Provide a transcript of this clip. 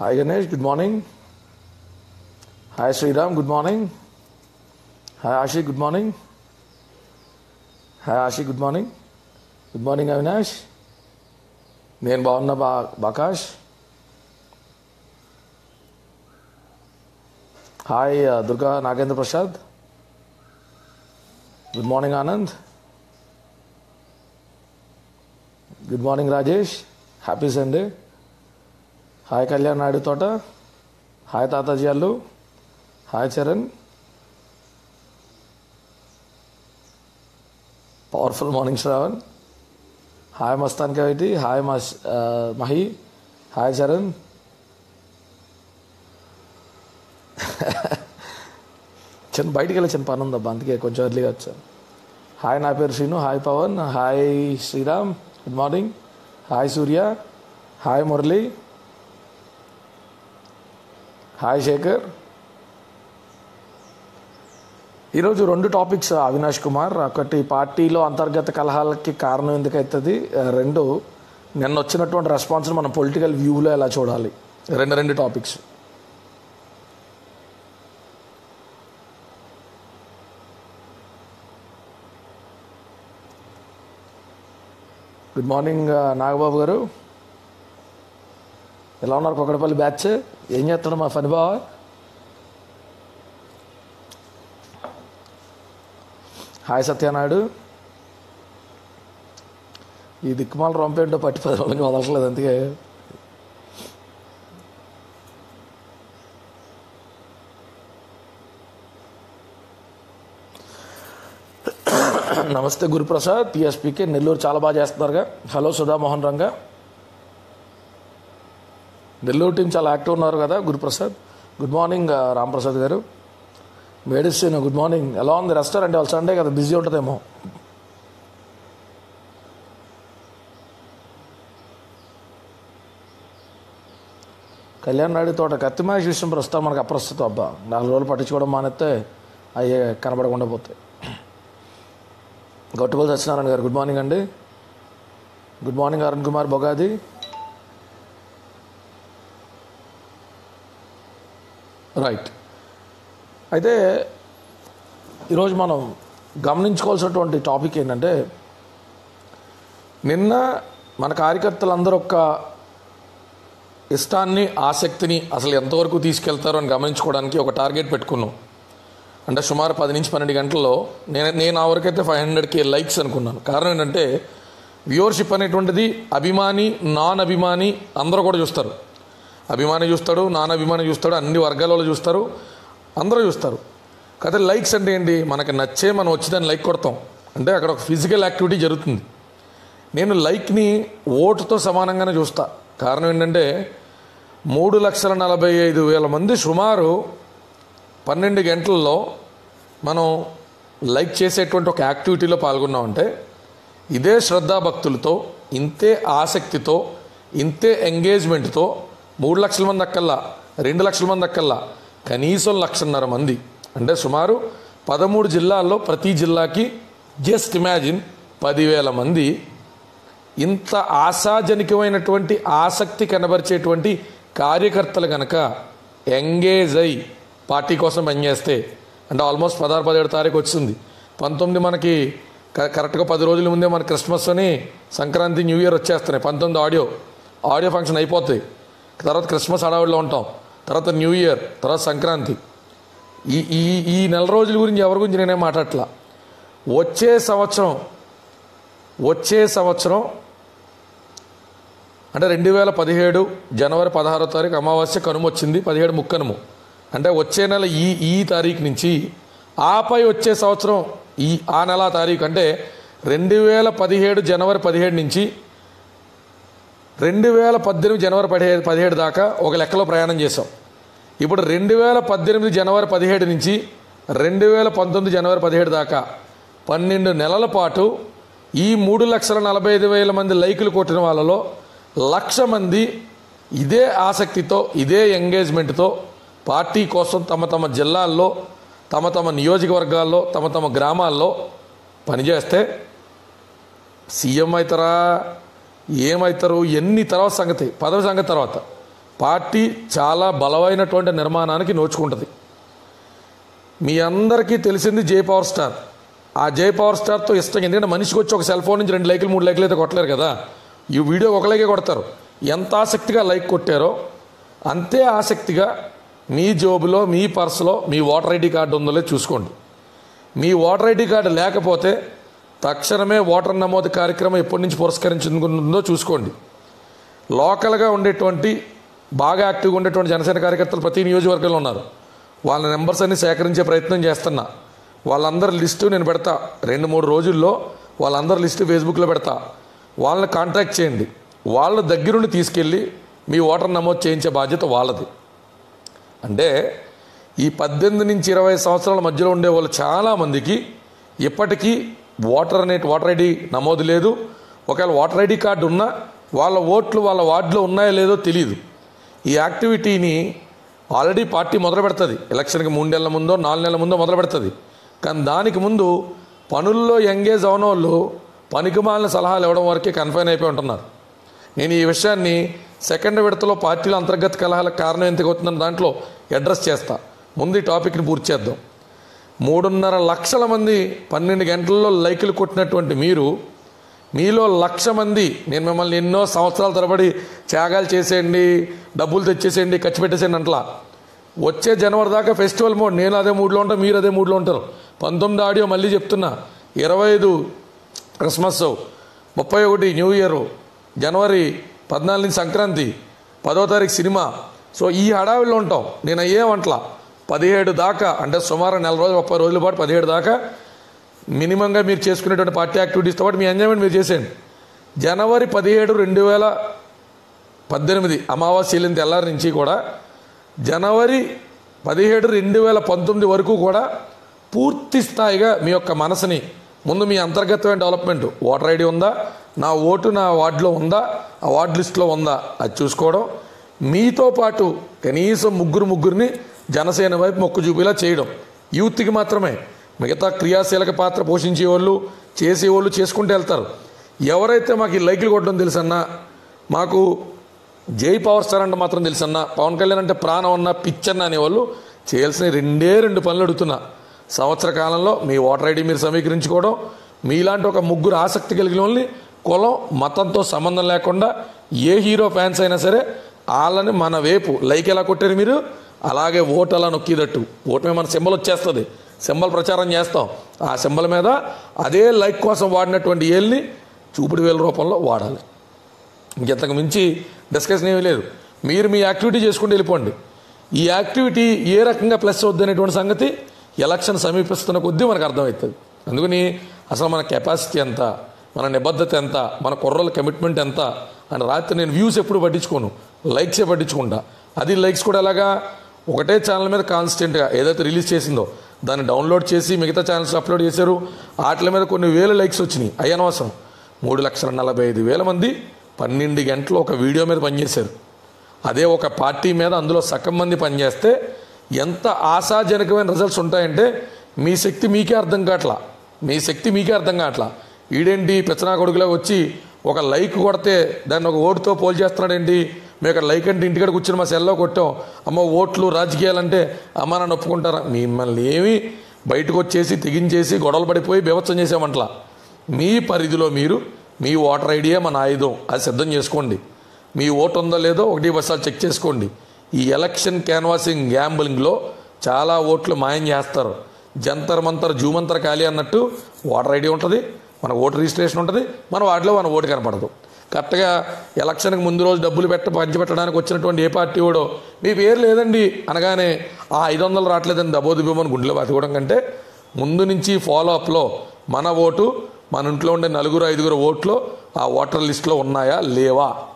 Hi Ganesh, good morning. Hi Sriram, good morning. Hi Ashi, good morning. Hi Ashi, good morning. Good morning Avinash. నేను బాగున్నా బా బాకాష్ hi Durga Nagendra Prasad good morning Anand good morning Rajesh happy Sunday hi Kalyan Naidu Thota hi Tataji Allu hi Charan powerful morning Shravan hi Mastan Kaviti hi మస్ Mahi hi Charan చిన్న బయటికి వెళ్ళి చిన్న పని ఉందబ్బా అందుకే కొంచెం ఎర్లీగా వచ్చాను హాయ్ నా పేరు Srinu hi Pavan hi Sriram good morning hi Surya hi Murali hi Sekhar ఈరోజు రెండు టాపిక్స్ అవినాష్ కుమార్ ఒకటి పార్టీలో అంతర్గత కలహాలకి కారణం ఎందుకైతుంది రెండు నిన్న వచ్చినటువంటి రెస్పాన్స్ మనం పొలిటికల్ వ్యూలో ఎలా చూడాలి రెండు రెండు టాపిక్స్ గుడ్ మార్నింగ్ నాగబాబు గారు ఎలా ఉన్నారు కొక్కడపల్లి బ్యాచ్ ఏం చేస్తున్నాడు మా ఫని బావ హాయ్ సత్యనాయుడు ఈ దిక్కుమాల రొంపేంటో పట్టి పది రోజులకి వదలట్లేదు అందుకే నమస్తే గురుప్రసాద్ పిఎస్పీకే నెల్లూరు చాలా బాగా చేస్తున్నారుగా హలో సుధామోహన్ రంగా నెల్లూరు టీం చాలా యాక్టివ్ ఉన్నారు కదా గురుప్రసాద్ గుడ్ మార్నింగ్ రాంప్రసాద్ గారు మెడిసిన్ గుడ్ మార్నింగ్ ఎలా ఉంది రెస్టారెంట్ వాళ్ళు సండే కదా బిజీ ఉంటుందేమో కళ్యాణ్ నాయుడు తోట కత్తి మ్యాచ్ విషయం ప్రస్తుతం మనకు అప్రస్తుతం అబ్బా నాలుగు రోజులు పట్టించుకోవడం మానేస్తే అయ్యే కనబడకుండా పోతాయి గొట్టుపల్లి సత్యనారాయణ గారు గుడ్ మార్నింగ్ అండి good morning Arun Kumar Bogadi right అయితే ఈరోజు మనం గమనించుకోవాల్సినటువంటి టాపిక్ ఏంటంటే నిన్న మన కార్యకర్తలందరూ ఒక ఇష్టాన్ని ఆసక్తిని అసలు ఎంతవరకు తీసుకెళ్తారో అని గమనించుకోవడానికి ఒక టార్గెట్ పెట్టుకున్నాం అంటే సుమారు పది నుంచి పన్నెండు గంటల్లో నేను నేను ఆ వరకైతే ఫైవ్ హండ్రెడ్కి లైక్స్ అనుకున్నాను కారణం ఏంటంటే వ్యూవర్షిప్ అనేటువంటిది అభిమాని నాన్ అభిమాని అందరూ కూడా చూస్తారు అభిమాని చూస్తాడు నాన్ అభిమాని చూస్తాడు అన్ని వర్గాల వాళ్ళు చూస్తారు అందరూ చూస్తారు కాకపోతే లైక్స్ అంటే ఏంటి మనకి నచ్చే మనం వచ్చి దాన్ని లైక్ కొడతాం అంటే అక్కడ ఒక ఫిజికల్ యాక్టివిటీ జరుగుతుంది నేను లైక్ని ఓటుతో సమానంగానే చూస్తా కారణం ఏంటంటే మూడు లక్షల నలభై ఐదు వేల మంది సుమారు పన్నెండు గంటల్లో మనం లైక్ చేసేటువంటి ఒక యాక్టివిటీలో పాల్గొన్నామంటే ఇదే శ్రద్ధాభక్తులతో ఇంతే ఆసక్తితో ఇంతే ఎంగేజ్మెంట్తో మూడు లక్షల మంది అక్కల్లా రెండు లక్షల మంది అక్కల్లా కనీసం లక్షన్నర మంది అంటే సుమారు పదమూడు జిల్లాల్లో ప్రతి జిల్లాకి జస్ట్ ఇమాజిన్ పదివేల మంది ఇంత ఆశాజనకమైనటువంటి ఆసక్తి కనబరిచేటువంటి కార్యకర్తలు కనుక ఎంగేజ్ అయి పార్టీ కోసం పనిచేస్తే అంటే ఆల్మోస్ట్ పదహారు పదిహేడు తారీఖు వచ్చింది పంతొమ్మిది మనకి క- కరెక్ట్గా పది రోజుల ముందే మన క్రిస్మస్ అని సంక్రాంతి న్యూ ఇయర్ వచ్చేస్తున్నాయి పంతొమ్మిది ఆడియో ఆడియో ఫంక్షన్ అయిపోతాయి తర్వాత క్రిస్మస్ హడావిడిలో ఉంటాం తర్వాత న్యూ ఇయర్ తర్వాత సంక్రాంతి ఈ ఈ ఈ నెల రోజుల గురించి ఎవరి గురించి నేనేం మాట్లాడట్లా వచ్చే సంవత్సరం వచ్చే సంవత్సరం అంటే రెండు వేల పదిహేడు జనవరి పదహారో తారీఖు అమావాస్య కనుమ వచ్చింది పదిహేడు ముక్కనుము అంటే వచ్చే నెల ఈ ఈ తారీఖు నుంచి ఆపై వచ్చే సంవత్సరం ఈ ఆ నెల తారీఖు అంటే రెండు వేల పదిహేడు జనవరి పదిహేడు నుంచి రెండు వేల పద్దెనిమిది జనవరి పదిహేడు పదిహేడు దాకా ఒక లెక్కలో ప్రయాణం చేసాం ఇప్పుడు రెండు వేల పద్దెనిమిది జనవరి పదిహేడు నుంచి రెండు వేల పంతొమ్మిది జనవరి పదిహేడు దాకా పన్నెండు నెలల పాటు ఈ మూడు లక్షల నలభై ఐదు వేల మంది లైకులు కొట్టిన వాళ్ళలో లక్ష మంది ఇదే ఆసక్తితో ఇదే ఎంగేజ్మెంట్తో పార్టీ కోసం తమ తమ జిల్లాల్లో తమ తమ నియోజకవర్గాల్లో తమ తమ గ్రామాల్లో పనిచేస్తే సీఎం అవుతారా ఏమవుతారు ఎన్ని తర్వాత సంగతి పదవి సంగతి తర్వాత పార్టీ చాలా బలమైనటువంటి నిర్మాణానికి నోచుకుంటుంది మీ అందరికీ తెలిసింది జై పవర్ స్టార్ ఆ జై పవర్ స్టార్తో ఇష్టం ఎందుకంటే మనిషికి వచ్చి ఒక సెల్ ఫోన్ నుంచి రెండు లైకులు మూడు లైకులు అయితే కొట్టలేరు కదా ఈ వీడియో ఒక లైకే కొడతారు ఎంత ఆసక్తిగా లైక్ కొట్టారో అంతే ఆసక్తిగా మీ జోబులో మీ పర్సులో మీ ఓటర్ ఐడి కార్డు ఉందో లేదో చూసుకోండి మీ ఓటర్ ఐడి కార్డు లేకపోతే తక్షణమే ఓటర్ నమోదు కార్యక్రమం ఎప్పటి నుంచి పురస్కరించుకుంటుందో చూసుకోండి లోకల్గా ఉండేటువంటి బాగా యాక్టివ్గా ఉండేటువంటి జనసేన కార్యకర్తలు ప్రతి నియోజకవర్గంలో ఉన్నారు వాళ్ళ నెంబర్స్ అన్ని సేకరించే ప్రయత్నం చేస్తున్నా వాళ్ళందరి లిస్టు నేను పెడతా రెండు మూడు రోజుల్లో వాళ్ళందరి లిస్టు ఫేస్బుక్లో పెడతా వాళ్ళని కాంటాక్ట్ చేయండి వాళ్ళ దగ్గరుండి తీసుకెళ్ళి మీ ఓటర్ నమోదు చేయించే బాధ్యత వాళ్ళది అంటే ఈ పద్దెనిమిది నుంచి ఇరవై సంవత్సరాల మధ్యలో ఉండే వాళ్ళు చాలామందికి ఇప్పటికీ ఓటర్ అనే ఓటర్ ఐడి నమోదు లేదు ఒకవేళ ఓటర్ ఐడి కార్డు ఉన్నా వాళ్ళ ఓట్లు వాళ్ళ వార్డులో ఉన్నాయో లేదో తెలియదు ఈ యాక్టివిటీని ఆల్రెడీ పార్టీ మొదలు పెడుతుంది ఎలక్షన్కి మూడు నెలల ముందో నాలుగు నెలల ముందో మొదలు పెడుతుంది కానీ దానికి ముందు పనుల్లో ఎంగేజ్ అవన వాళ్ళు పనికిమాలిన సలహాలు ఇవ్వడం వరకే కన్ఫైన్ అయిపోయి ఉంటున్నారు నేను ఈ విషయాన్ని సెకండ్ విడతలో పార్టీల అంతర్గత కలహాలకు కారణం ఎందుకు అవుతుందని దాంట్లో అడ్రస్ చేస్తా ముందు ఈ టాపిక్ని పూర్తి చేద్దాం మూడున్నర లక్షల మంది పన్నెండు గంటల్లో లైకులు కొట్టినటువంటి మీరు మీలో లక్ష మంది నేను మిమ్మల్ని ఎన్నో సంవత్సరాల తరబడి త్యాగాలు చేసేయండి డబ్బులు తెచ్చేసేయండి ఖర్చు పెట్టేసేయండి అంట్లా వచ్చే జనవరి దాకా ఫెస్టివల్ మోడ్ నేను అదే మూడ్లో ఉంటాను మీరు అదే మూడ్లో ఉంటారు పంతొమ్మిది ఆడియో మళ్ళీ చెప్తున్నా ఇరవై ఐదు క్రిస్మస్ ముప్పై ఒకటి న్యూ ఇయర్ జనవరి పద్నాలుగు నుంచి సంక్రాంతి పదో తారీఖు సినిమా సో ఈ హడావిలో ఉంటాం నేను అయ్యేమంట్లా పదిహేడు దాకా అంటే సుమారు నెల రోజులు ముప్పై రోజుల పాటు పదిహేడు దాకా మినిమంగా మీరు చేసుకునేటువంటి పార్టీ యాక్టివిటీస్తో పాటు మీ ఎంజాయ్మెంట్ మీరు చేసేయండి జనవరి పదిహేడు రెండు వేల పద్దెనిమిది అమావాస్య వెళ్ళిన తెల్లారి నుంచి కూడా జనవరి పదిహేడు రెండు వేల పంతొమ్మిది వరకు కూడా పూర్తి స్థాయిగా మీ యొక్క మనసుని ముందు మీ అంతర్గతమైన డెవలప్మెంట్ ఓటర్ ఐడి ఉందా నా ఓటు నా వార్డులో ఉందా ఆ వార్డు లిస్టులో ఉందా అది చూసుకోవడం మీతో పాటు కనీసం ముగ్గురు ముగ్గురిని జనసేన వైపు మొక్కు చూపేలా చేయడం యూత్కి మాత్రమే మిగతా క్రియాశీలక పాత్ర పోషించే వాళ్ళు చేసేవాళ్ళు చేసుకుంటూ వెళ్తారు ఎవరైతే మాకు ఈ లైక్లు కొట్టడం తెలుసన్నా మాకు జై పవర్ స్టార్ అంటే మాత్రం తెలుసన్నా పవన్ కళ్యాణ్ అంటే ప్రాణం అన్న పిచ్చన్న అనేవాళ్ళు చేయాల్సిన రెండే రెండు పనులు అడుగుతున్నా సంవత్సర కాలంలో మీ ఓటర్ ఐడి మీరు సమీకరించుకోవడం మీలాంటి ఒక ముగ్గురు ఆసక్తి కలిగిన వాళ్ళని కులం మతంతో సంబంధం లేకుండా ఏ హీరో ఫ్యాన్స్ అయినా సరే వాళ్ళని మన వైపు లైక్ ఎలా కొట్టారు మీరు అలాగే ఓటు అలా నొక్కిదట్టు ఓటు మీద మన సింబల్ వచ్చేస్తుంది సింబల్ ప్రచారం చేస్తాం ఆ సింబల్ మీద అదే లైక్ కోసం వాడినటువంటి ఏళ్ళని చూపుడు వేల రూపంలో వాడాలి ఇంకెంతకు మించి డిస్కషన్ ఏమీ లేదు మీరు మీ యాక్టివిటీ చేసుకుంటూ వెళ్ళిపోండి ఈ యాక్టివిటీ ఏ రకంగా ప్లస్ అవుద్ది అనేటువంటి సంగతి ఎలక్షన్ సమీపిస్తున్న కొద్దీ మనకు అర్థమవుతుంది అందుకని అసలు మన కెపాసిటీ ఎంత మన నిబద్ధత ఎంత మన కుర్రల కమిట్మెంట్ ఎంత అని రాత్రి నేను వ్యూస్ ఎప్పుడు పట్టించుకోను లైక్సే పట్టించుకుంటా అది లైక్స్ కూడా ఎలాగా ఒకటే ఛానల్ మీద కాన్స్టెంట్గా ఏదైతే రిలీజ్ చేసిందో దాన్ని డౌన్లోడ్ చేసి మిగతా ఛానల్స్ అప్లోడ్ చేశారు వాటి మీద కొన్ని వేల లైక్స్ వచ్చినాయి అయ్యనవసరం మూడు లక్షల నలభై ఐదు వేల మంది పన్నెండు గంటలు ఒక వీడియో మీద పనిచేశారు అదే ఒక పార్టీ మీద అందులో సగం మంది పనిచేస్తే ఎంత ఆశాజనకమైన రిజల్ట్స్ ఉంటాయంటే మీ శక్తి మీకే అర్థం కావట్లా మీ శక్తి మీకే అర్థం కావట్లా ఈడేంటి పెచ్చనా కొడుకులా వచ్చి ఒక లైక్ కొడితే దాన్ని ఒక ఓటుతో పోల్ చేస్తున్నాడేంటి మేము ఇక్కడ లైక్ అంటే ఇంటికాడ కూర్చొని మా సెల్లో కొట్టాం అమ్మ ఓట్లు రాజకీయాలంటే అమ్మ నన్ను ఒప్పుకుంటారా మిమ్మల్ని ఏమి బయటకు వచ్చేసి తెగించేసి గొడవలు పడిపోయి బీభత్సం చేసామంట్లా మీ పరిధిలో మీరు మీ ఓటర్ ఐడియే మన ఆయుధం అది సిద్ధం చేసుకోండి మీ ఓటు ఉందో లేదో ఒకటి బస్సాలు చెక్ చేసుకోండి ఈ ఎలక్షన్ క్యాన్వాసింగ్ గ్యాంబలింగ్లో చాలా ఓట్లు మాయం చేస్తారు జంతర్ మంతర్ జూమంతర్ ఖాళీ అన్నట్టు ఓటర్ ఐడి ఉంటుంది మన ఓటర్ రిజిస్ట్రేషన్ ఉంటుంది మన వాటిలో మన ఓటు కనపడదు కరెక్ట్గా ఎలక్షన్కి ముందు రోజు డబ్బులు పెట్ట పంచిపెట్టడానికి వచ్చినటువంటి ఏ పార్టీ వాడో మీ పేరు లేదండి అనగానే ఆ ఐదు వందలు రావట్లేదని దబోదిబోమని గుండెలో బతకడం కంటే ముందు నుంచి ఫాలో అప్లో మన ఓటు మన ఇంట్లో ఉండే నలుగురు ఐదుగురు ఓట్లు ఆ ఓటర్ లిస్టులో ఉన్నాయా లేవా